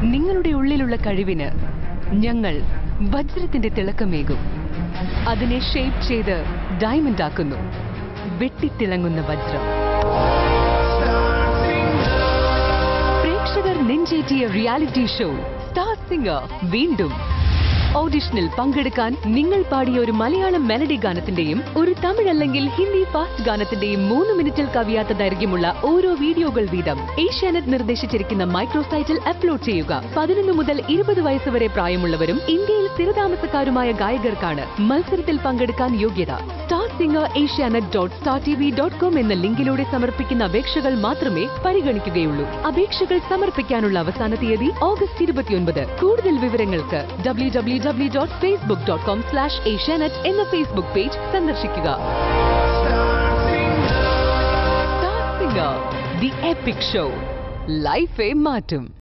നിങ്ങളുടെ ഉള്ളിലുള്ള കഴിവിന് ഞങ്ങൾ വജ്രത്തിന്റെ തിളക്കമേകും അതിനെ ഷേപ്പ് ചെയ്ത് ഡയമണ്ട് ആക്കുന്നു വെട്ടിത്തിളങ്ങുന്ന വജ്രം പ്രേക്ഷകർ നെഞ്ചേറ്റിയ റിയാലിറ്റി ഷോ സ്റ്റാർ സിംഗർ വീണ്ടും ഓഡിഷനിൽ പങ്കെടുക്കാൻ നിങ്ങൾ പാടിയ ഒരു മലയാളം മെലഡി ഗാനത്തിന്റെയും ഒരു തമിഴ് അല്ലെങ്കിൽ ഹിന്ദി ഫാസ്റ്റ് ഗാനത്തിന്റെയും മൂന്ന് മിനിറ്റിൽ കവിയാത്ത ദൈർഘ്യമുള്ള ഓരോ വീഡിയോകൾ വീതം ഏഷ്യാനെറ്റ് നിർദ്ദേശിച്ചിരിക്കുന്ന മൈക്രോസൈറ്റിൽ അപ്ലോഡ് ചെയ്യുക പതിനൊന്ന് മുതൽ ഇരുപത് വയസ്സ് വരെ പ്രായമുള്ളവരും ഇന്ത്യയിൽ സ്ഥിരതാമസക്കാരുമായ ഗായകർക്കാണ് മത്സരത്തിൽ പങ്കെടുക്കാൻ യോഗ്യത star singer Asianet dot star T V dot com എന്ന ലിങ്കിലൂടെ സമർപ്പിക്കുന്ന അപേക്ഷകൾ മാത്രമേ പരിഗണിക്കുകയുള്ളൂ അപേക്ഷകൾ സമർപ്പിക്കാനുള്ള അവസാന തീയതി ഓഗസ്റ്റ് ഇരുപത്തിയൊൻപത് കൂടുതൽ വിവരങ്ങൾക്ക് W W W dot Facebook dot com slash Asianet എന്ന ഫേസ്ബുക്ക് പേജ് സന്ദർശിക്കുക star singer the epic show ലൈഫേ മാറ്റും